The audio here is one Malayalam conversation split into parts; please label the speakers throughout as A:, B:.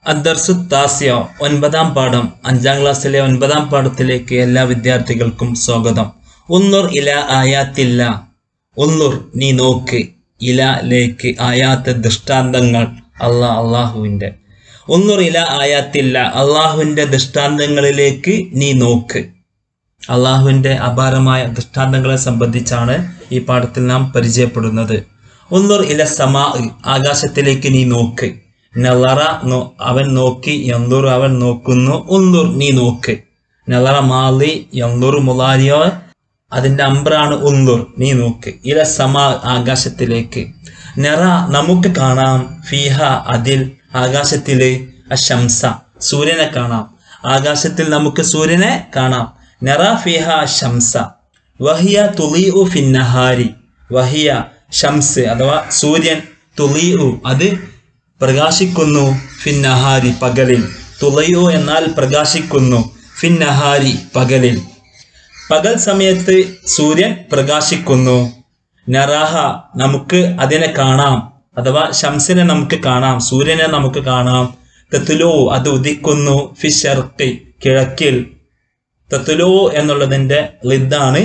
A: അദ്ദർസു താസ്യോ ഒൻപതാം പാഠം അഞ്ചാം ക്ലാസ്സിലെ ഒൻപതാം പാഠത്തിലേക്ക് എല്ലാ വിദ്യാർത്ഥികൾക്കും സ്വാഗതം ഉന്നുർ ഇല ആയാത്തില്ല ഉന്നുർ നീ നോക്ക് ഇലയിലേക്ക് ആയാത്ത ദൃഷ്ടാന്തങ്ങൾ അള്ളാ അള്ളാഹുവിൻ്റെ ഉന്നുർ ഇല ആയാത്തില്ല അള്ളാഹുവിൻ്റെ ദൃഷ്ടാന്തങ്ങളിലേക്ക് നീ നോക്ക് അള്ളാഹുവിൻ്റെ അപാരമായ ദൃഷ്ടാന്തങ്ങളെ സംബന്ധിച്ചാണ് ഈ പാഠത്തിൽ നാം പരിചയപ്പെടുന്നത് ഒന്നൂർ ഇല സമാ ആകാശത്തിലേക്ക് നീ നോക്ക് നലറ നോ അവൻ നോക്കി എന്തൂർ അവൻ നോക്കുന്നു ഒന്നൂർ നീ നോക്ക് നലറ മാലി എന്തൂർ മുലാരിയോ അതിന്റെ അമ്പ്രാണ് ഉന്തൂർ നീ നോക്ക് ഇല സമാ ആകാശത്തിലേക്ക് നെറ നമുക്ക് കാണാം ഫീഹ അതിൽ ആകാശത്തില് അശംസ സൂര്യനെ കാണാം ആകാശത്തിൽ നമുക്ക് സൂര്യനെ കാണാം നെറ ഫിഹ ഷംസ വഹിയ തുളിഉ ഫിന്നഹാരി വഹിയ ഷംസ് അഥവാ സൂര്യൻ തുളിഉ അത് പ്രകാശിക്കുന്നു ഫിന്നഹാരി പകലിൽ തുളയു എന്നാൽ പ്രകാശിക്കുന്നു ഫിന്നഹാരി പകലിൽ പകൽ സമയത്ത് സൂര്യൻ പ്രകാശിക്കുന്നു നറാഹ നമുക്ക് അതിനെ കാണാം അഥവാ ഷംസിനെ നമുക്ക് കാണാം സൂര്യനെ നമുക്ക് കാണാം തെത്തുലോ അത് ഉദിക്കുന്നു ഫിഷർക്കി കിഴക്കിൽ തത്തുലോ എന്നുള്ളതിന്റെ ലിദ്ദാണ്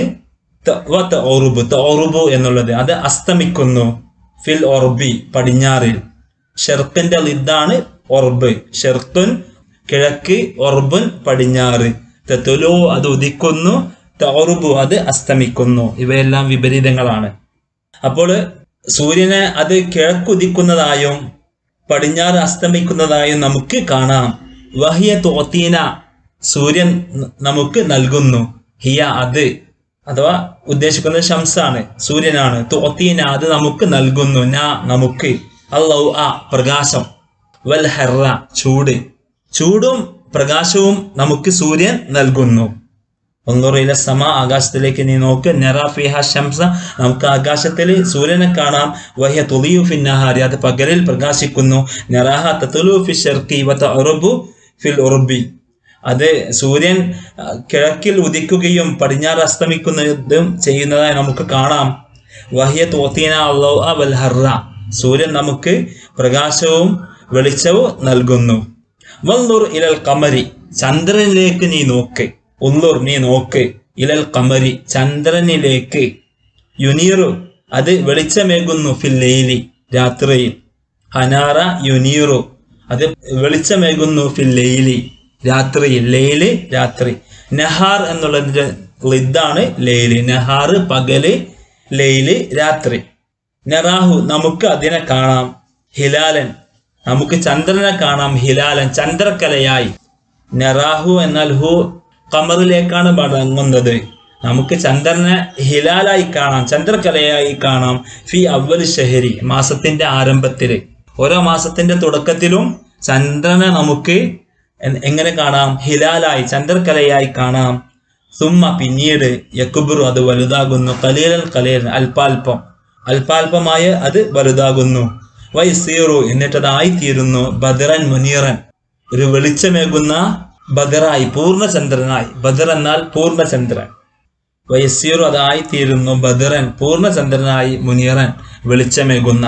A: ഓറുബ് ഓറുബു എന്നുള്ളത് അത് അസ്തമിക്കുന്നു ഫിൽ ഒർബി പടിഞ്ഞാറിൽ ഷെർക്കിന്റെ ലിദ്ദാണ് ഒർബ് ഷെർക്കുൻ കിഴക്ക് ഒർബുൻ പടിഞ്ഞാറ് തെത്തുലോ അത് ഉദിക്കുന്നു തോറുബു അത് അസ്തമിക്കുന്നു ഇവയെല്ലാം വിപരീതങ്ങളാണ് അപ്പോൾ സൂര്യനെ അത് കിഴക്കുദിക്കുന്നതായും പടിഞ്ഞാറ് അസ്തമിക്കുന്നതായും നമുക്ക് കാണാം വഹിയ തോത്തീന സൂര്യൻ നമുക്ക് നൽകുന്നു ഹിയ അത് അഥവാ ഉദ്ദേശിക്കുന്നത് ശംസാണ് സൂര്യനാണ് തോത്തീന അത് നമുക്ക് നൽകുന്നു നാ നമുക്ക് അല്ലൗ ആ പ്രകാശം വൽ ഹെറ ചൂട് ചൂടും പ്രകാശവും നമുക്ക് സൂര്യൻ നൽകുന്നു ഒന്നൂറിലെ സമ ആകാശത്തിലേക്ക് നീ നോക്ക് നെറാഫിഹ ഷംസ നമുക്ക് ആകാശത്തിൽ സൂര്യനെ കാണാം വഹ്യ തുലിയു ഫിന്നഹാരി അത് പകലിൽ പ്രകാശിക്കുന്നു നെറാഹ തത്തുലു ഫി ഷർക്കി വത്ത ഉറുബു ഫിൽ ഉറുബി അത് സൂര്യൻ കിഴക്കിൽ ഉദിക്കുകയും പടിഞ്ഞാറ് അസ്തമിക്കുന്നതും ചെയ്യുന്നതായി നമുക്ക് കാണാം വഹിയ തോത്തീന അള്ളോ വൽ ഹറ സൂര്യൻ നമുക്ക് പ്രകാശവും വെളിച്ചവും നൽകുന്നു വല്ലൂർ ഇലൽ കമരി ചന്ദ്രനിലേക്ക് നീ നോക്ക് ഉള്ളൂർ നീ നോക്ക് ഇലൽ കമരി ചന്ദ്രനിലേക്ക് യുനീറു അത് വെളിച്ചമേകുന്നു ഫിൽ ലെയിലി രാത്രിയിൽ ഹനാറ യുനീറു അത് വെളിച്ചമേകുന്നു ഫിൽ ലെയിലി രാത്രിയിൽ ലെയില് രാത്രി നഹാർ എന്നുള്ളതിന്റെ ലിദ്ദാണ് ലെയില് നഹാറ് പകല് ലെയില് രാത്രി നറാഹു നമുക്ക് അതിനെ കാണാം ഹിലാലൻ നമുക്ക് ചന്ദ്രനെ കാണാം ഹിലാലൻ ചന്ദ്രക്കലയായി നറാഹു എന്നാൽ ഹു കമറിലേക്കാണ് മടങ്ങുന്നത് നമുക്ക് ചന്ദ്രനെ ഹിലാലായി കാണാം ചന്ദ്രകലയായി കാണാം ഫി അവൽ ഷഹരി മാസത്തിന്റെ ആരംഭത്തിൽ ഓരോ മാസത്തിന്റെ തുടക്കത്തിലും ചന്ദ്രനെ നമുക്ക് എങ്ങനെ കാണാം ഹിലാലായി ചന്ദ്രകലയായി കാണാം സുമ്മ പിന്നീട് യക്കുബുറു അത് വലുതാകുന്നു കലീലൽ കലീലൻ അല്പാൽപം അല്പാൽപമായ അത് വലുതാകുന്നു വൈസീറു എന്നിട്ടതായി തീരുന്നു ബദറൻ മുനീറൻ ഒരു വെളിച്ചമേകുന്ന ബദറായി പൂർണ്ണചന്ദ്രനായി ബദർ എന്നാൽ പൂർണ്ണചന്ദ്രൻ വയസ്സീറു അതായി തീരുന്നു ബദറൻ പൂർണ്ണചന്ദ്രനായി മുനീറൻ വെളിച്ചമേകുന്ന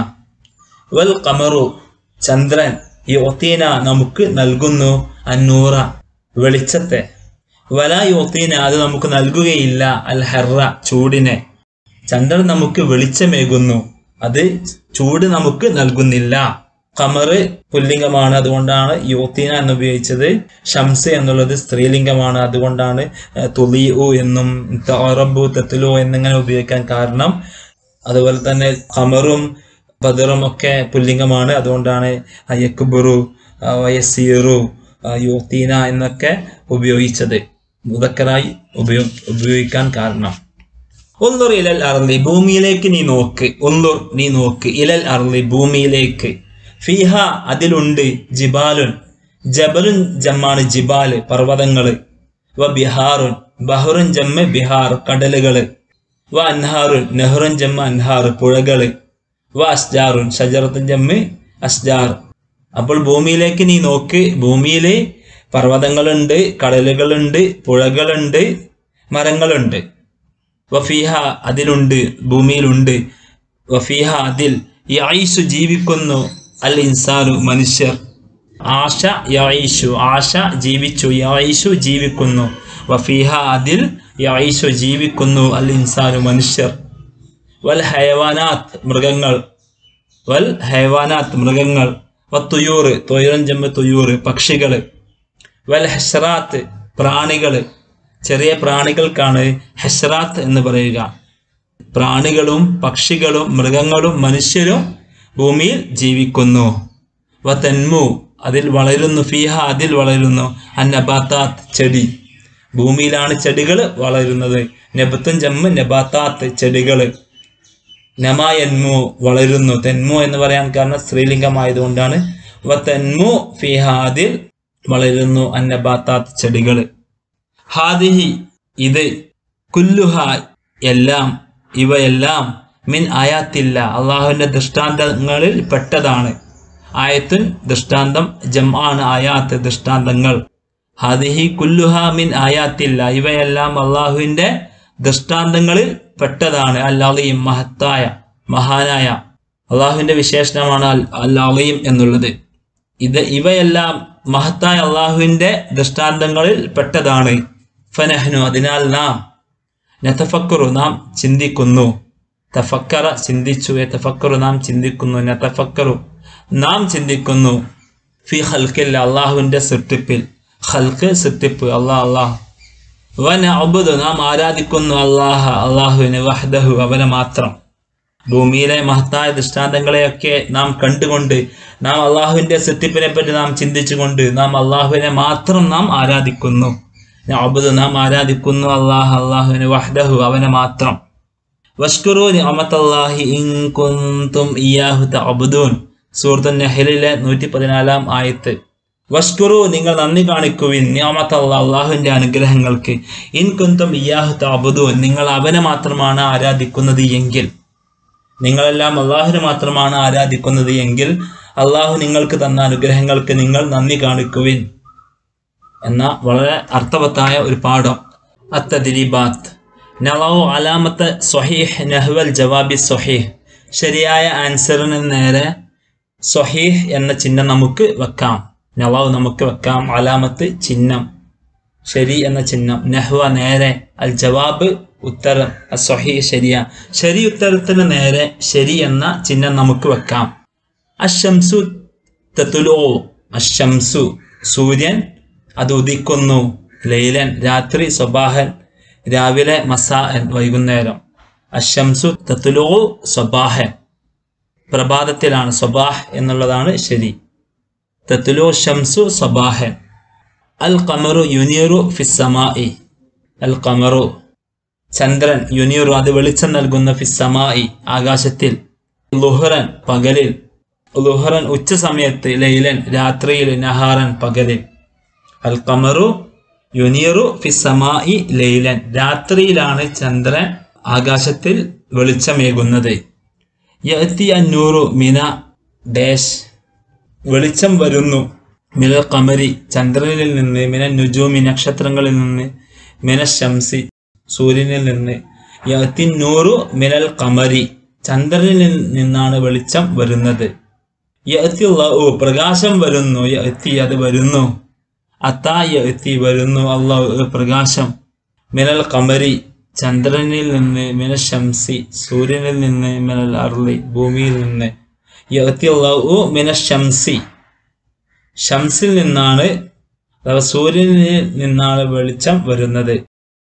A: വൽ കമറു ചന്ദ്രൻ ഈ ഒത്തീന നമുക്ക് നൽകുന്നു അന്നൂറ വെളിച്ചത്തെ വല യോത്തീന അത് നമുക്ക് നൽകുകയില്ല അൽ ഹെറ ചൂടിനെ ചന്ദ്രൻ നമുക്ക് വെളിച്ചമേകുന്നു അത് ചൂട് നമുക്ക് നൽകുന്നില്ല ഖമറ് പുല്ലിംഗമാണ് അതുകൊണ്ടാണ് യോത്തീന എന്ന് ഉപയോഗിച്ചത് ഷംസ് എന്നുള്ളത് സ്ത്രീലിംഗമാണ് അതുകൊണ്ടാണ് തുലിഉ എന്നും തറബു തത്തുലു എന്നിങ്ങനെ ഉപയോഗിക്കാൻ കാരണം അതുപോലെ തന്നെ ഖമറും ബദറും ഒക്കെ പുല്ലിംഗമാണ് അതുകൊണ്ടാണ് അയ്യക്കുബുറു വയസീറു യോത്തീന എന്നൊക്കെ ഉപയോഗിച്ചത് മുതക്കറായി ഉപയോ ഉപയോഗിക്കാൻ കാരണം ഒന്നുർ ഇലൽ അർലി ഭൂമിയിലേക്ക് നീ നോക്ക് ഒന്നുർ നീ നോക്ക് ഇലൽ അർലി ഭൂമിയിലേക്ക് ഫിഹ അതിലുണ്ട് ജിബാലുൻ ജബലുൻ ജമ്മാണ് ജിബാല് പർവ്വതങ്ങള് വ ബിഹാറുൻ ബഹറുൻ ജമ്മ് ബിഹാർ കടലുകള് വ അൻഹാറുൻ നെഹ്റുൻ ജമ്മ അൻഹാർ പുഴകള് വ അസ്ജാറുൻ ഷജറത്തുൻ ജമ്മ് അസ്ജാർ അപ്പോൾ ഭൂമിയിലേക്ക് നീ നോക്ക് ഭൂമിയില് പർവ്വതങ്ങളുണ്ട് കടലുകളുണ്ട് പുഴകളുണ്ട് മരങ്ങളുണ്ട് വഫീഹ അതിലുണ്ട് ഭൂമിയിലുണ്ട് വഫീഹ അതിൽ ഈ ആയുസ് ജീവിക്കുന്നു അൽ ഇൻസാനു മനുഷ്യർ ആശ യഈഷു ആശ ജീവിച്ചു യഈഷു ജീവിക്കുന്നു വഫീഹ അതിൽ യഈഷു ജീവിക്കുന്നു അൽ ഇൻസാനു മനുഷ്യർ വൽ ഹയവാനാത്ത് മൃഗങ്ങൾ വൽ ഹൈവാനാത്ത് മൃഗങ്ങൾ വത്തുയൂറ് തൊയ്യറൻ ജമ്മ തുയൂറ് പക്ഷികൾ വൽ ഹെഷറാത്ത് പ്രാണികൾ ചെറിയ പ്രാണികൾക്കാണ് ഹെഷറാത്ത് എന്ന് പറയുക പ്രാണികളും പക്ഷികളും മൃഗങ്ങളും മനുഷ്യരും ഭൂമിയിൽ ജീവിക്കുന്നു വ തെന്മു അതിൽ വളരുന്നു ഫീഹ അതിൽ വളരുന്നു അന്നബാത്താത്ത് ചെടി ഭൂമിയിലാണ് ചെടികൾ വളരുന്നത് നബത്തും ജമ്മ് നബാത്താത്ത് ചെടികൾ നമായന്മു വളരുന്നു തെന്മു എന്ന് പറയാൻ കാരണം സ്ത്രീലിംഗമായതുകൊണ്ടാണ് വ തെന്മു ഫിഹാദിൽ വളരുന്നു അന്നബാത്താത്ത് ചെടികൾ ഹാദിഹി ഇത് കുല്ലുഹ എല്ലാം ഇവയെല്ലാം മിൻ ആയാത്തില്ല അള്ളാഹുവിന്റെ ദൃഷ്ടാന്തങ്ങളിൽ പെട്ടതാണ് ആയത്തുൻ ദൃഷ്ടാന്തം ജം ആണ് ആയാത്ത് ദൃഷ്ടാന്തങ്ങൾ ഹാദിഹി കുല്ലുഹ മിൻ ആയാത്തില്ല ഇവയെല്ലാം അള്ളാഹുവിന്റെ ദൃഷ്ടാന്തങ്ങളിൽ പെട്ടതാണ് അല്ലാഹയും മഹത്തായ മഹാനായ അള്ളാഹുവിന്റെ വിശേഷണമാണ് അൽ അല്ലാഹയും എന്നുള്ളത് ഇത് ഇവയെല്ലാം മഹത്തായ അള്ളാഹുവിന്റെ ദൃഷ്ടാന്തങ്ങളിൽ പെട്ടതാണ് ഫനഹ്നു അതിനാൽ നാം നതഫക്കറു നാം ചിന്തിക്കുന്നു തഫക്കറ ചിന്തിച്ചു തഫക്കറു നാം ചിന്തിക്കുന്നു നതഫക്കറു നാം ചിന്തിക്കുന്നു ഫി ഹൽക്കില്ല അള്ളാഹുവിന്റെ സൃഷ്ടിപ്പിൽ ഹൽക്ക് സൃഷ്ടിപ്പ് അള്ളാഹ് അള്ളാഹ് വന അബുദ് നാം ആരാധിക്കുന്നു അള്ളാഹ അള്ളാഹുവിനെ വഹദഹു അവനെ മാത്രം ഭൂമിയിലെ മഹത്തായ ദൃഷ്ടാന്തങ്ങളെയൊക്കെ നാം കണ്ടുകൊണ്ട് നാം അള്ളാഹുവിന്റെ സൃഷ്ടിപ്പിനെ പറ്റി നാം ചിന്തിച്ചുകൊണ്ട് നാം അള്ളാഹുവിനെ മാത്രം നാം ആരാധിക്കുന്നു അബുദ് നാം ആരാധിക്കുന്നു അള്ളാഹ് അള്ളാഹുവിനെ വഹദഹു അവനെ മാത്രം വഷ്കുറു നിഅമത്തല്ലാഹി ഇൻ കുന്തും ഇയാഹു തഅബുദൂൻ സൂറത്തു നഹലിലെ നൂറ്റി പതിനാലാം ആയത്ത് വഷ്കുറു നിങ്ങൾ നന്ദി കാണിക്കുവിൻ നിയമത്തല്ല അള്ളാഹുവിന്റെ അനുഗ്രഹങ്ങൾക്ക് ഇൻ കുന്തും ഇയാഹു തഅബുദൂൻ നിങ്ങൾ അവനെ മാത്രമാണ് ആരാധിക്കുന്നത് എങ്കിൽ നിങ്ങളെല്ലാം അള്ളാഹുവിനെ മാത്രമാണ് ആരാധിക്കുന്നത് എങ്കിൽ അള്ളാഹു നിങ്ങൾക്ക് തന്ന അനുഗ്രഹങ്ങൾക്ക് നിങ്ങൾ നന്ദി കാണിക്കുവിൻ എന്ന വളരെ അർത്ഥവത്തായ ഒരു പാഠം അത്തദിരിബാത്ത് നളവു അലാമത്ത് സ്വഹീഹ് നഹ്വൽ ജവാബി സ്വഹീഹ് ശരിയായ ആൻസറിന് നേരെ സ്വഹീഹ് എന്ന ചിഹ്നം നമുക്ക് വെക്കാം നവാവ് നമുക്ക് വെക്കാം അലാമത്ത് ചിഹ്നം ശരി എന്ന ചിഹ്നം നെഹ്വ നേരെ അൽ ജവാബ് ഉത്തരം അസ്വഹി ശരിയ ശരി ഉത്തരത്തിന് നേരെ ശരി എന്ന ചിഹ്നം നമുക്ക് വെക്കാം അശംസു തത്തുലോ അശംസു സൂര്യൻ അത് ഉദിക്കുന്നു ലൈലൻ രാത്രി സ്വബാഹൻ രാവിലെ മസാഹൻ വൈകുന്നേരം അശംസു തത്തുലോ സ്വബാഹൻ പ്രഭാതത്തിലാണ് സ്വബാഹ് എന്നുള്ളതാണ് ശരി തത്തുലോ ഷംസു സ്വബാഹൻ അൽ ഖമറു യുനീറു ഫിസ്സമായി അൽ ഖമറു ചന്ദ്രൻ യുനീറു അത് വെളിച്ചം നൽകുന്ന ഫിസ്സമായി ആകാശത്തിൽ ലുഹറൻ പകലിൽ ലുഹറൻ ഉച്ച സമയത്ത് ലൈലൻ രാത്രിയിൽ നഹാറൻ പകലിൽ അൽ ഖമറു യുനീറു ഫിസ്സമായി ലൈലൻ രാത്രിയിലാണ് ചന്ദ്രൻ ആകാശത്തിൽ വെളിച്ചമേകുന്നത് യഅത്തി അന്നൂറു മിന ഡാഷ് വെളിച്ചം വരുന്നു മിനൽ കമരി ചന്ദ്രനിൽ നിന്ന് മിന നുജൂമി നക്ഷത്രങ്ങളിൽ നിന്ന് മിന ശംസി സൂര്യനിൽ നിന്ന് യഅത്തി നൂറു മിനൽ കമരി ചന്ദ്രനിൽ നിന്നാണ് വെളിച്ചം വരുന്നത് യഅത്തി അല്ലാഹു പ്രകാശം വരുന്നു യഅത്തി അത് വരുന്നു അത്താ യഅത്തി വരുന്നു അള്ളാഹു പ്രകാശം മിനൽ കമരി ചന്ദ്രനിൽ നിന്ന് മിന ശംസി സൂര്യനിൽ നിന്ന് മിനൽ അർളി ഭൂമിയിൽ നിന്ന് യഅത്തി അല്ലാഹു മിന ശംസി ഷംസിൽ നിന്നാണ് അഥവാ സൂര്യനിൽ നിന്നാണ് വെളിച്ചം വരുന്നത്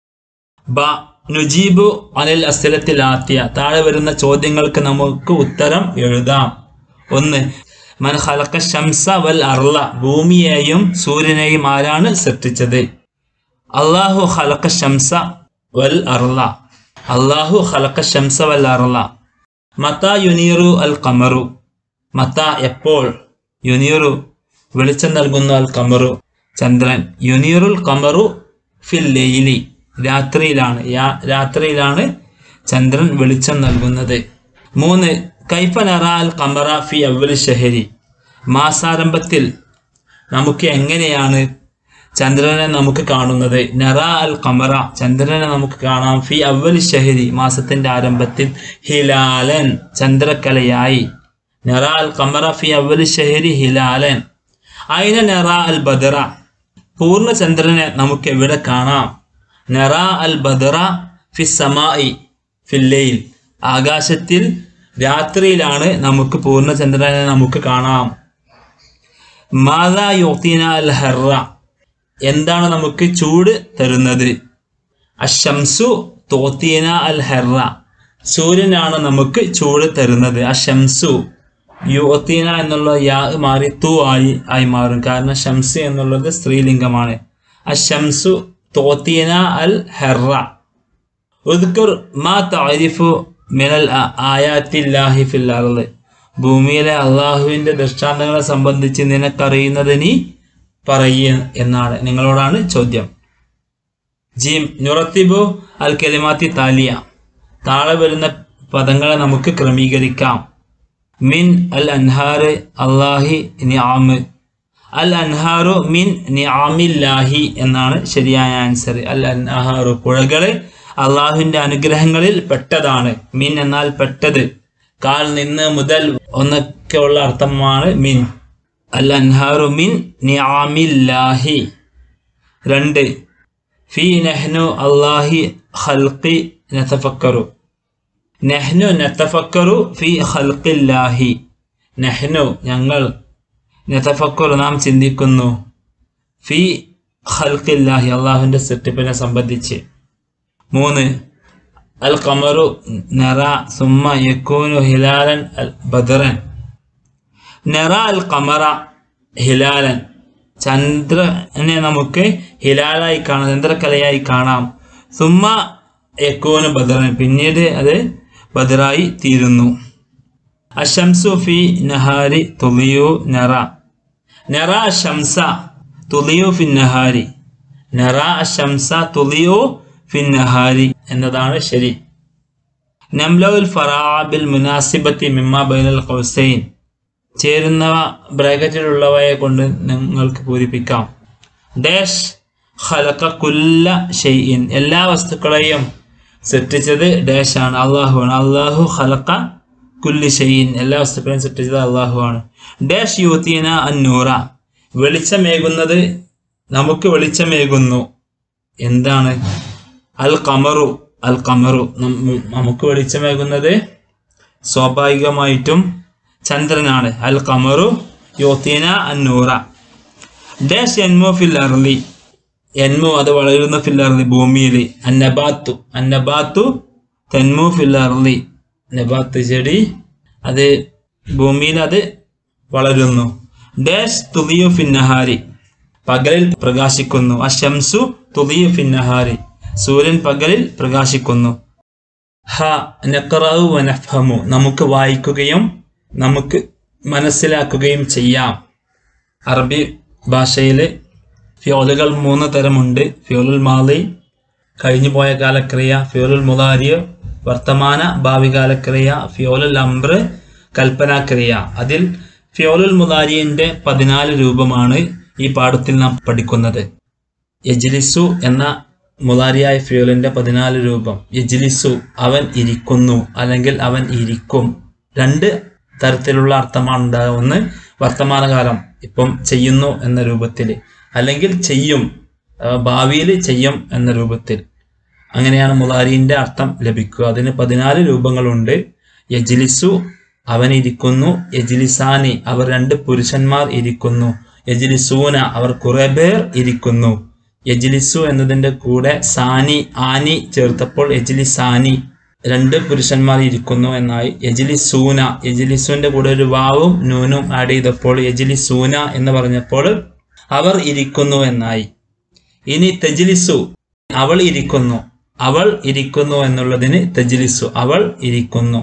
A: ബ നുജീബു അനിൽ അസ്ഥലത്തിൽ ആത്തിയ താഴെ വരുന്ന ചോദ്യങ്ങൾക്ക് നമുക്ക് ഉത്തരം എഴുതാം ഒന്ന് മൻ ഖലഖ ഷംസ വൽ അർള ഭൂമിയെയും സൂര്യനെയും ആരാണ് സൃഷ്ടിച്ചത് അള്ളാഹു ഖലഖ ഷംസ വൽ അർള അള്ളാഹു ഖലഖ ഷംസ വൽ അർള മത യുനീറു അൽ ഖമറു മത എപ്പോൾ യുനീറു വെളിച്ചം നൽകുന്നു അൽ ഖമറു ചന്ദ്രൻ യുനീറുൽ ഖമറു ഫിൽ ലൈലി രാത്രിയിലാണ് യാ- രാത്രിയിലാണ് ചന്ദ്രൻ വെളിച്ചം നൽകുന്നത് മൂന്ന് കൈഫ നറ അൽ ഖമറ ഫി അവൽ ഷഹരി മാസാരംഭത്തിൽ നമുക്ക് എങ്ങനെയാണ് ചന്ദ്രനെ നമുക്ക് കാണുന്നത് നറ അൽ ഖമറ ചന്ദ്രനെ നമുക്ക് കാണാം ഫി അവൽ ഷഹരി മാസത്തിന്റെ ആരംഭത്തിൽ ഹിലാലൻ ചന്ദ്രക്കലയായി നറ അൽ ഖമറ ഫി അവൽ ഷഹരി ഹിലാലൻ അയിന നെറ അൽ ബദറ പൂർണ്ണചന്ദ്രനെ നമുക്ക് എവിടെ കാണാം നെറ അൽ ബദറ ഫി സമായി ഫില്ലയിൽ ആകാശത്തിൽ രാത്രിയിലാണ് നമുക്ക് പൂർണ്ണചന്ദ്രനെ നമുക്ക് കാണാം മാതാ യോത്തീന അൽ ഹെറ എന്താണ് നമുക്ക് ചൂട് തരുന്നത് അഷംസു തോത്തീന അൽ ഹെറ സൂര്യനാണ് നമുക്ക് ചൂട് തരുന്നത് അഷംസു യുവത്തീന എന്നുള്ള യാ മാറി തു ആയി ആയി മാറും കാരണം ഷംസ് എന്നുള്ളത് സ്ത്രീലിംഗമാണ് അഷംസു തോത്തീന അൽ ഹെറ ഉദ്കുർ മാ താരിഫു മിനൽ ആ- ആയാത്തില്ലാഹി ഫിൽ അർള് ഭൂമിയിലെ അള്ളാഹുവിന്റെ ദൃഷ്ടാന്തങ്ങളെ സംബന്ധിച്ച് നിനക്കറിയുന്നത് നീ പറയ എന്നാണ് നിങ്ങളോടാണ് ചോദ്യം ജീം നുറത്തിബു അൽ കലിമാത്തി താലിയ താഴെ വരുന്ന പദങ്ങളെ നമുക്ക് ക്രമീകരിക്കാം മിൻ അൽ അൻഹാറ് അള്ളാഹി നിആമ് അൽ അൻഹാറു മിൻ നിആമില്ലാഹി എന്നാണ് ശരിയായ ആൻസർ അൽ അൻഹാറു പുഴകള് അള്ളാഹുവിന്റെ അനുഗ്രഹങ്ങളിൽ പെട്ടതാണ് മിൻ എന്നാൽ പെട്ടത് കാൽ നിന്ന് മുതൽ ഒന്നൊക്കെയുള്ള അർത്ഥമാണ് മിൻ അൽ അൻഹാറു മിൻ നിആമില്ലാഹി രണ്ട് ഫി നെഹ്നു അള്ളാഹി ഖൽഖി നതഫക്കറു നെഹ്നു നതഫക്കറു ഫി ഖൽഖില്ലാഹി നെഹ്നു ഞങ്ങൾ നതഫക്കറു നാം ചിന്തിക്കുന്നു ഫി ഖൽഖില്ലാഹി അള്ളാഹുവിൻ്റെ സൃഷ്ടിപ്പിനെ സംബന്ധിച്ച് മൂന്ന് അൽ ഖമറു നറ സുമ്മ യക്കൂനു ഹിലാലൻ അൽ ബദറൻ നറ അൽ ഖമറ ഹിലാലൻ ചന്ദ്രനെ നമുക്ക് ഹിലാലായി കാണാം ചന്ദ്രക്കലയായി കാണാം സുമ്മ യക്കൂന് ബദറൻ പിന്നീട് അത് ബദറായി തീരുന്നു അഷംസു ഫി നഹാരി തുലിയു നറ നറ ഷംസ തുലിയു ഫി നഹാരി നറ അഷംസ തുലിയു ഫി നഹാരി എന്നതാണ് ശരി നംലൗൽ ഫറാബിൽ മുനാസിബത്തി മിമ്മ ബൈനൽ ഖൗസൈൻ ചേരുന്നവ ബ്രാക്കറ്റിലുള്ളവയെ കൊണ്ട് നിങ്ങൾക്ക് പൂരിപ്പിക്കാം ഡാഷ് ഖലഖ കുല്ല ഷെയ്ഇൻ എല്ലാ വസ്തുക്കളെയും സൃഷ്ടിച്ചത് ഡാഷ് ആണ് അള്ളാഹുവാണ് അള്ളാഹു ഖലഖ കുല്ലി ഷെയ്ഇൻ എല്ലാ വസ്തുക്കളെയും സൃഷ്ടിച്ചത് അള്ളാഹുവാണ് ഡാഷ് യൂത്തീന അന്നൂറ വെളിച്ചമേകുന്നത് നമുക്ക് വെളിച്ചമേകുന്നു എന്താണ് അൽ കമറു അൽ കമറു നം- നമുക്ക് വെളിച്ചമേകുന്നത് സ്വാഭാവികമായിട്ടും ചന്ദ്രനാണ് അൽ കമറു യോത്തീന അന്നൂറ ഡാഷ് എൻമോ ഫിൽ അർലി എൻമോ അത് വളരുന്ന ഫിൽ അർലി ഭൂമിയിൽ അന്നബാത്തു അന്നബാത്തു തെന്മു ഫിൽ അർലി നബാത്ത് ചെടി അത് ഭൂമിയിൽ അത് വളരുന്നു ഡാഷ് തുലിയു ഫിന്നഹാരി പകലിൽ പ്രകാശിക്കുന്നു അശംസു തുലിയു ഫിന്നഹാരി സൂര്യൻ പകലിൽ പ്രകാശിക്കുന്നു ഹ നഖറഉ വ നഫ്ഹമു നമുക്ക് വായിക്കുകയും നമുക്ക് മനസ്സിലാക്കുകയും ചെയ്യാം അറബി ഭാഷയിൽ ഫ്യോലുകൾ മൂന്ന് തരമുണ്ട് ഫ്യോലുൽ മാലി കഴിഞ്ഞു പോയ കാലക്രിയ ഫ്യോലുൽ മുലാരിയ വർത്തമാന ഭാവി കാലക്രിയ ഫ്യോലുൽ അംബ്ര കൽപ്പനാക്രിയ അതിൽ ഫ്യോലുൽ മുലാരിയന്റെ പതിനാല് രൂപമാണ് ഈ പാഠത്തിൽ നാം പഠിക്കുന്നത് യജ്ലിസു എന്ന മുലാരിയായ ഫ്യൂലിന്റെ പതിനാല് രൂപം യജ്ലിസു അവൻ ഇരിക്കുന്നു അല്ലെങ്കിൽ അവൻ ഇരിക്കും രണ്ട് തരത്തിലുള്ള അർത്ഥമാണ് ഉണ്ടാകുക ഒന്ന് വർത്തമാനകാലം ഇപ്പം ചെയ്യുന്നു എന്ന രൂപത്തിൽ അല്ലെങ്കിൽ ചെയ്യും ഭാവിയിൽ ചെയ്യും എന്ന രൂപത്തിൽ അങ്ങനെയാണ് മുലാരിന്റെ അർത്ഥം ലഭിക്കുക അതിന് പതിനാല് രൂപങ്ങളുണ്ട് യജ്ലിസു അവൻ ഇരിക്കുന്നു യജ്ലിസാനി അവർ രണ്ട് പുരുഷന്മാർ ഇരിക്കുന്നു യജ്ലിസൂന അവർ കുറെ പേർ ഇരിക്കുന്നു യജ്ലിസു എന്നതിന്റെ കൂടെ സാനി ആനി ചേർത്തപ്പോൾ യജ്ലിസാനി രണ്ട് പുരുഷന്മാർ ഇരിക്കുന്നു എന്നായി യജ്ലിസൂന യജ്ലിസുവിന്റെ കൂടെ ഒരു വാവും നൂനും ആഡ് ചെയ്തപ്പോൾ യജ്ലിസൂന എന്ന് പറഞ്ഞപ്പോൾ അവർ ഇരിക്കുന്നു എന്നായി ഇനി തജ്ലിസു അവൾ ഇരിക്കുന്നു അവൾ ഇരിക്കുന്നു എന്നുള്ളതിന് തജ്ലിസു അവൾ ഇരിക്കുന്നു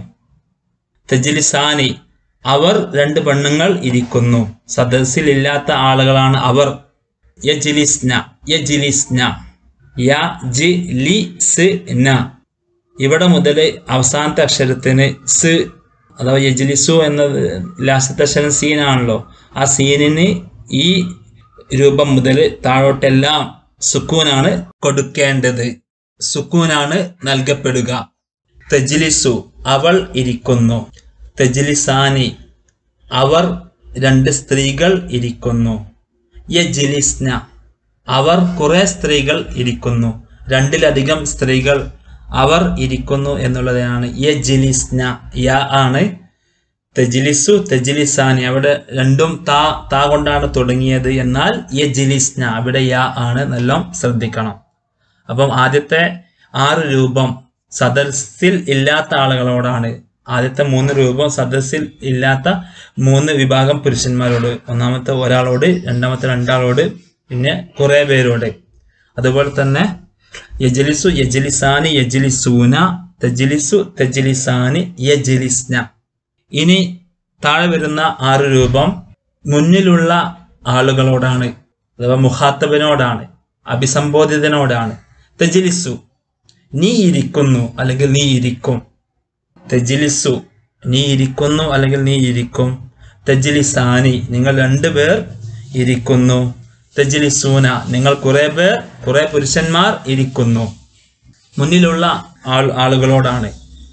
A: തജ്ലിസാനി അവർ രണ്ട് പെണ്ണുങ്ങൾ ഇരിക്കുന്നു സദസ്സിലില്ലാത്ത ആളുകളാണ് അവർ യജ്ലിസ്ന യജ്ലിസ്ന യ ജി ലി സ് ന ഇവിടെ മുതൽ അവസാനത്തെ അക്ഷരത്തിന് സ് അഥവാ യജ്ലിസു എന്നത് ലാസ്റ്റത്തെ അക്ഷരം സീനാണല്ലോ ആ സീനിന് ഈ രൂപം മുതൽ താഴോട്ടെല്ലാം സുക്കൂനാണ് കൊടുക്കേണ്ടത് സുക്കൂനാണ് നൽകപ്പെടുക തജ്ലിസു അവൾ ഇരിക്കുന്നു തജ്ലിസാനി അവർ രണ്ട് സ്ത്രീകൾ ഇരിക്കുന്നു യജ്ലിസ്ന അവർ കുറെ സ്ത്രീകൾ ഇരിക്കുന്നു രണ്ടിലധികം സ്ത്രീകൾ അവർ ഇരിക്കുന്നു എന്നുള്ളതാണ് യജ്ലിസ്ന യ ആണ് തെജിലിസു തെജിലിസാനി അവിടെ രണ്ടും താ താ കൊണ്ടാണ് തുടങ്ങിയത് എന്നാൽ യജിലിസ്ന അവിടെ യാ ആണ് നല്ല ശ്രദ്ധിക്കണം അപ്പം ആദ്യത്തെ ആറ് രൂപം സദസ്സിൽ ഇല്ലാത്ത ആളുകളോടാണ് ആദ്യത്തെ മൂന്ന് രൂപം സദസ്സിൽ ഇല്ലാത്ത മൂന്ന് വിഭാഗം പുരുഷന്മാരോട് ഒന്നാമത്തെ ഒരാളോട് രണ്ടാമത്തെ രണ്ടാളോട് പിന്നെ കുറെ പേരോട് അതുപോലെ തന്നെ യജലിസു യജലിസാനി യജലിസൂന തജിലിസു തജിലിസാനി യജലിസ്ന ഇനി താഴെ വരുന്ന ആറ് രൂപം മുന്നിലുള്ള ആളുകളോടാണ് അഥവാ മുഖാത്തബിനോടാണ് അഭിസംബോധിതനോടാണ് തെജിലിസു നീ ഇരിക്കുന്നു അല്ലെങ്കിൽ നീ ഇരിക്കും തെജിലിസു നീ ഇരിക്കുന്നു അല്ലെങ്കിൽ നീ ഇരിക്കും തെജിലിസാനി നിങ്ങൾ രണ്ടുപേർ ഇരിക്കുന്നു തെജിലിസൂന നിങ്ങൾ കുറെ പേർ കുറെ പുരുഷന്മാർ ഇരിക്കുന്നു മുന്നിലുള്ള ആൾ ആളുകളോടാണ്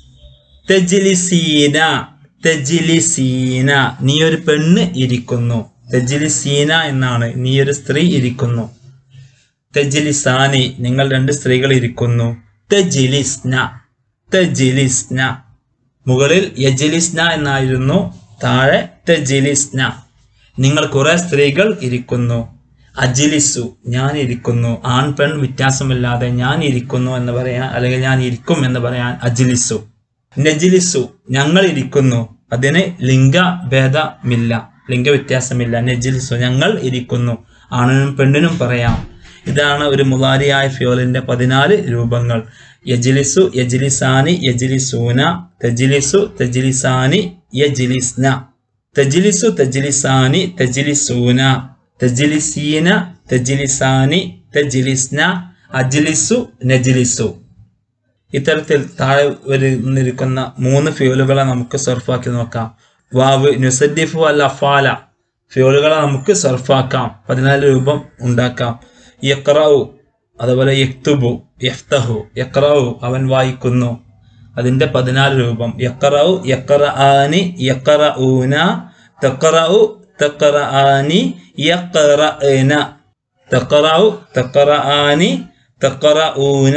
A: തെജിലിസീന തെജിലിസീന നീ ഒരു പെണ്ണ് ഇരിക്കുന്നു തെജിലിസീന എന്നാണ് നീ ഒരു സ്ത്രീ ഇരിക്കുന്നു തെജിലിസാനി നിങ്ങൾ രണ്ട് സ്ത്രീകൾ ഇരിക്കുന്നു തെജിലിസ്ന തെജിലിസ്ന മുകളിൽ യജിലിസ്ന എന്നായിരുന്നു താഴെ തെജിലിസ്ന നിങ്ങൾ കുറെ സ്ത്രീകൾ ഇരിക്കുന്നു അജിലിസു ഞാൻ ഇരിക്കുന്നു ആൺ പെൺ വ്യത്യാസമില്ലാതെ ഞാൻ ഇരിക്കുന്നു എന്ന് പറയാൻ അല്ലെങ്കിൽ ഞാൻ ഇരിക്കും എന്ന് പറയാൻ അജിലിസു നജിലിസു ഞങ്ങൾ ഇരിക്കുന്നു അതിന് ലിംഗഭേദമില്ല ലിംഗവ്യത്യാസമില്ല നജിലിസു ഞങ്ങൾ ഇരിക്കുന്നു ആണിനും പെണ്ണിനും പറയാം ഇതാണ് ഒരു മുലാരിയായ ഫിയോലിന്റെ പതിനാല് രൂപങ്ങൾ യജിലിസു യജിലിസാനി യജിലിസൂന തജിലിസു തജിലിസാനി യജിലിസ്ന തജിലിസു തജിലിസാനി തജിലിസൂന തജിലിസീന തജിലിസാനി തജിലിസ്ന അജിലിസു നജിലിസു ഇത്തരത്തിൽ താഴെ വരുന്നിരിക്കുന്ന മൂന്ന് ഫ്യൂലുകളെ നമുക്ക് സർഫാക്കി നോക്കാം വാവ് നുസദ്ദിഫു അൽ അഫാല ഫ്യൂലുകളെ നമുക്ക് സർഫാക്കാം പതിനാല് രൂപം ഉണ്ടാക്കാം യക്റൌ അതുപോലെ യക്തുബു യഫ്തഹു യക്റൌ അവൻ വായിക്കുന്നു അതിന്റെ പതിനാല് രൂപം യക്റൌ യക്റ ആനി യക്റ ഊന തക്റൌ തക്റ ആനി യക്റഅന തക്റൌ തക്റ ആനി തക്റ ഊന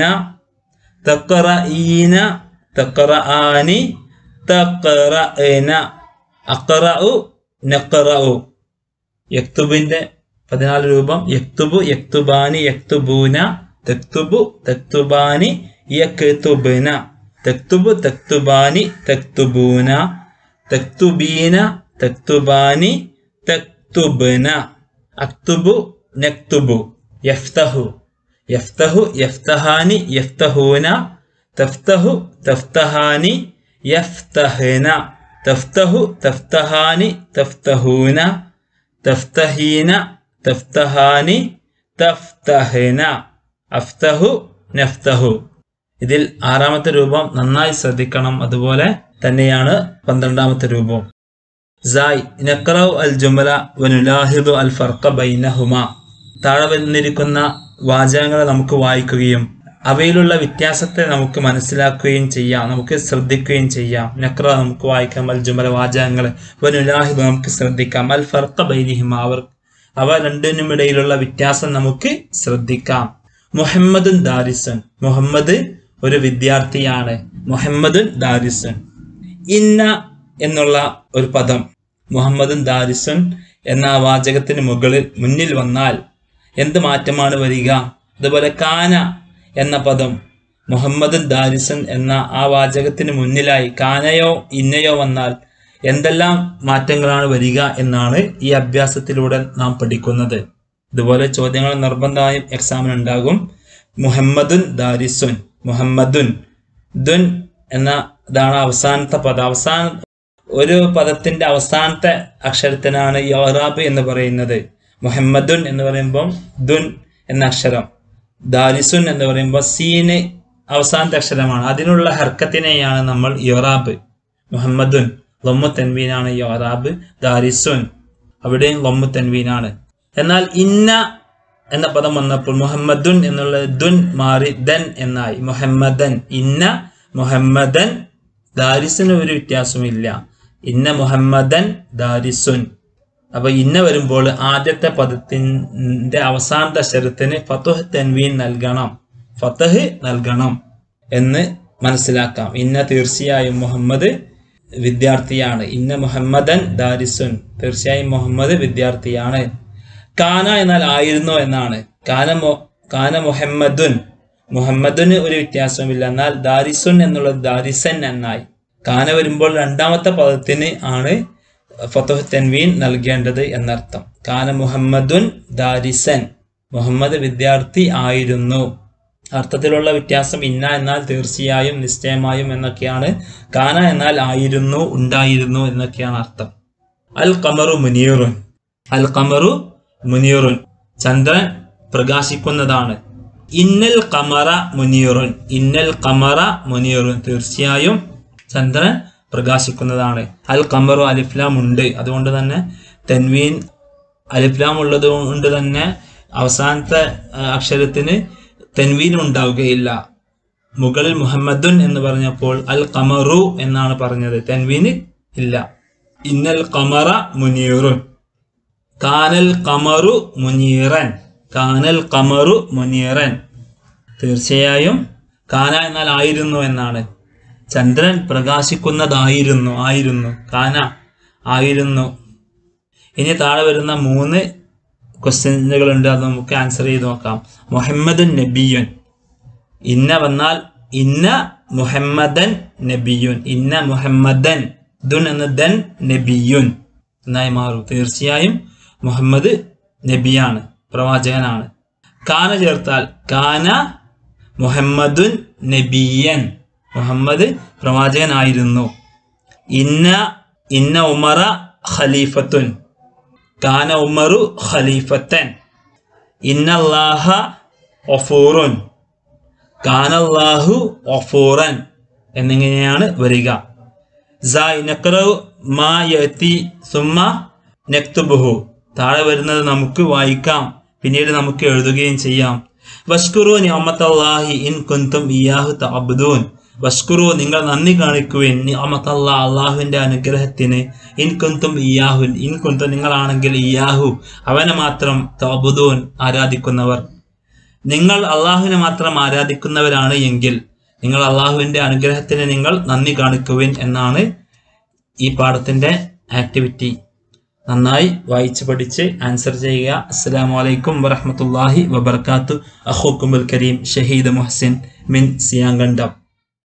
A: തക്റഈന തക്റആനി തക്റഅന അക്റഉ നക്റഉ യക്തുബിന്റെ പതിനാല് രൂപം യക്തുബു യക്തുബാനി യക്തുബൂന തക്തുബു തക്തുബാനി യക്തുബന തക്തുബു തക്തുബാനി തക്തുബൂന തക്തുബീന തക്തുബാനി തക്തുബന അക്തുബു നക്തുബു യഫ്തഹു യഫ്തഹു യഫ്തഹാനി യഫ്തഹൂന തഫ്തഹു തഫ്തഹാനി യഫ്തഹന തഫ്തഹു തഫ്തഹാനി തഫ്തഹൂന തഫ്തഹീന തഫ്തഹാനി തഫ്തഹന അഫ്തഹു നഫ്തഹു ഇതിൽ ആറാമത്തെ രൂപം നന്നായി ശ്രദ്ധിക്കണം അതുപോലെ തന്നെയാണ് പന്ത്രണ്ടാമത്തെ രൂപം സായ് നക്റൗ അൽ ജുമല വനുലാഹിദു അൽ ഫർഖ ബൈനഹുമ താഴെ വന്നിരിക്കുന്ന വാചകങ്ങളെ നമുക്ക് വായിക്കുകയും അവയിലുള്ള വ്യത്യാസത്തെ നമുക്ക് മനസ്സിലാക്കുകയും ചെയ്യാം നമുക്ക് ശ്രദ്ധിക്കുകയും ചെയ്യാം നക്ര നമുക്ക് വായിക്കാം അൽ ജുമല വാചകങ്ങളെ വനുലാഹിദ് നമുക്ക് ശ്രദ്ധിക്കാം അൽ ഫർഖ ബൈനിഹിമ അവർ അവ രണ്ടിനുമിടയിലുള്ള വ്യത്യാസം നമുക്ക് ശ്രദ്ധിക്കാം മുഹമ്മദുൻ ദാരിസൻ മുഹമ്മദ് ഒരു വിദ്യാർത്ഥിയാണ് മുഹമ്മദുൻ ദാരിസൻ ഇന്ന എന്നുള്ള ഒരു പദം മുഹമ്മദുൻ ദാരിസുൻ എന്ന ആ വാചകത്തിന് മുകളിൽ മുന്നിൽ വന്നാൽ എന്ത് മാറ്റമാണ് വരിക അതുപോലെ കാന എന്ന പദം മുഹമ്മദുൻ ദാരിസൻ എന്ന ആ വാചകത്തിന് മുന്നിലായി കാനയോ ഇന്നയോ വന്നാൽ എന്തെല്ലാം മാറ്റങ്ങളാണ് വരിക എന്നാണ് ഈ അഭ്യാസത്തിലൂടെ നാം പഠിക്കുന്നത് ഇതുപോലെ ചോദ്യങ്ങൾ നിർബന്ധമായും എക്സാമിന് ഉണ്ടാകും മുഹമ്മദുൻ ദാരിസുൻ മുഹമ്മദുൻ ദുൻ എന്ന ഇതാണ് അവസാനത്തെ പദം അവസാന ഒരു പദത്തിന്റെ അവസാനത്തെ അക്ഷരത്തിനാണ് യോറാബ് എന്ന് പറയുന്നത് മുഹമ്മദുൻ എന്ന് പറയുമ്പോൾ ദുൻ എന്ന അക്ഷരം ദാരിസുൻ എന്ന് പറയുമ്പോൾ സീന് അവസാനത്തെ അക്ഷരമാണ് അതിനുള്ള ഹർക്കത്തിനെയാണ് നമ്മൾ യോറാബ് മുഹമ്മദുൻ ലൊമ്മു തെൻവീനാണ് യോറാബ് ദാരിസുൻ അവിടെയും ലൊമ്മു തെൻവീനാണ് എന്നാൽ ഇന്ന എന്ന പദം വന്നപ്പോൾ മുഹമ്മദുൻ എന്നുള്ള ദുൻ മാറി ദൻ എന്നായി മുഹമ്മദൻ ഇന്ന മുഹമ്മദൻ ദാരിസിന് ഒരു വ്യത്യാസമില്ല ഇന്ന മുഹമ്മദൻ ദാരിസുൻ അപ്പൊ ഇന്ന വരുമ്പോൾ ആദ്യത്തെ പദത്തിന്റെ അവസാനത്തെ അക്ഷരത്തിന് ഫത്തുഹ് തൻവീൻ നൽകണം ഫത്തഹ് നൽകണം എന്ന് മനസ്സിലാക്കാം ഇന്ന തീർച്ചയായും മുഹമ്മദ് വിദ്യാർത്ഥിയാണ് ഇന്ന മുഹമ്മദൻ ദാരിസുൻ തീർച്ചയായും മുഹമ്മദ് വിദ്യാർത്ഥിയാണ് കാന എന്നാൽ ആയിരുന്നു എന്നാണ് കാന മൊ- കാന മുഹമ്മദുൻ മുഹമ്മദിന് ഒരു വ്യത്യാസവുമില്ല എന്നാൽ ദാരിസുൻ എന്നുള്ളത് ദാരിസൻ എന്നായി കാന വരുമ്പോൾ രണ്ടാമത്തെ പദത്തിന് ആണ് ഫത്തുഹ് തൻവീൻ നൽകേണ്ടത് എന്നർത്ഥം കാന മുഹമ്മദുൻ ദാരിസൻ മുഹമ്മദ് വിദ്യാർത്ഥി ആയിരുന്നു അർത്ഥത്തിലുള്ള വ്യത്യാസം ഇന്ന എന്നാൽ തീർച്ചയായും നിശ്ചയമായും എന്നൊക്കെയാണ് കാന എന്നാൽ ആയിരുന്നു ഉണ്ടായിരുന്നു എന്നൊക്കെയാണ് അർത്ഥം അൽ കമറു മുനീറുൻ അൽ കമറു മുനീറുൻ ചന്ദ്രൻ പ്രകാശിക്കുന്നതാണ് ഇന്നൽ കമറ മുനീറുൻ ഇന്നൽ കമറ മുനീറുൻ തീർച്ചയായും ചന്ദ്രൻ പ്രകാശിക്കുന്നതാണ് അൽ കമറു അലിഫ്ലാം ഉണ്ട് അതുകൊണ്ട് തന്നെ തെൻവീൻ അലിഫ്ലാം ഉള്ളത് കൊണ്ട് തന്നെ അവസാനത്തെ ആ, അക്ഷരത്തിന് തെൻവീൻ ഉണ്ടാവുകയില്ല മുകളിൽ മുഹമ്മദുൻ എന്ന് പറഞ്ഞപ്പോൾ അൽ കമറു എന്നാണ് പറഞ്ഞത് തെൻവീന് ഇല്ല ഇന്നൽ കമറ മുനീറുൻ കാനൽ കമറു മുനീറൻ കാനൽ കമറു മുനീറൻ തീർച്ചയായും കാന എന്നാൽ ആയിരുന്നു എന്നാണ് ചന്ദ്രൻ പ്രകാശിക്കുന്നതായിരുന്നു ആയിരുന്നു കാന ആയിരുന്നു ഇനി താഴെ വരുന്ന മൂന്ന് ക്വസ്റ്റ്യനുകളുണ്ട് അത് നമുക്ക് ആൻസർ ചെയ്ത് നോക്കാം മുഹമ്മദ് നബിയുൻ ഇന്ന വന്നാൽ ഇന്ന മുഹമ്മദൻ നബിയുൻ ഇന്ന മുഹമ്മദൻ ദുൻ എന്ന ദൻ നബിയുൻ എന്നായി മാറും തീർച്ചയായും മുഹമ്മദ് നബിയാണ് പ്രവാചകനാണ് കാന ചേർത്താൽ കാന മുഹമ്മദുൻ നബിയൻ മുഹമ്മദ് പ്രവാചകനായിരുന്നു ഇന്ന ഇന്ന ഉമറ ഖലീഫത്തുൻ കാന ഉമറു ഖലീഫത്തൻ ഇന്നല്ലാഹ ഒഫൂറുൻ കാനല്ലാഹു ഒഫൂറൻ എന്നിങ്ങനെയാണ് വരിക സായ് നക്റു മാ യത്തി സുമ്മ നക്തുബുഹു താഴെ വരുന്നത് നമുക്ക് വായിക്കാം പിന്നീട് നമുക്ക് എഴുതുകയും ചെയ്യാം വഷ്കുറു നിഅമത്തല്ലാഹി ഇൻ കുന്തും ഇയാഹു തഅബ്ദൂൻ വഷ്കുറു നിങ്ങൾ നന്ദി കാണിക്കുവിൻ നിഅമത്തല്ലാ അള്ളാഹുവിന്റെ അനുഗ്രഹത്തിന് ഇൻ കുന്തും ഇയാഹുൻ ഇൻ കുന്തും നിങ്ങളാണെങ്കിൽ ഇയാഹു അവനെ മാത്രം തഅബ്ദൂൻ ആരാധിക്കുന്നവർ നിങ്ങൾ അള്ളാഹുവിനെ മാത്രം ആരാധിക്കുന്നവരാണ് എങ്കിൽ നിങ്ങൾ അള്ളാഹുവിന്റെ അനുഗ്രഹത്തിന് നിങ്ങൾ നന്ദി കാണിക്കുവിൻ എന്നാണ് ഈ പാഠത്തിന്റെ ആക്ടിവിറ്റി നന്നായി വായിച്ച് പഠിച്ച് ആൻസർ ചെയ്യുക അസ്സലാമു അലൈക്കും വറഹ്മത്തുള്ളാഹി വബർക്കാത്തു അഖൂക്കുമുൽ കരീം ഷഹീദ് മുഹസിൻ മിൻ സിയാങ്കണ്ടം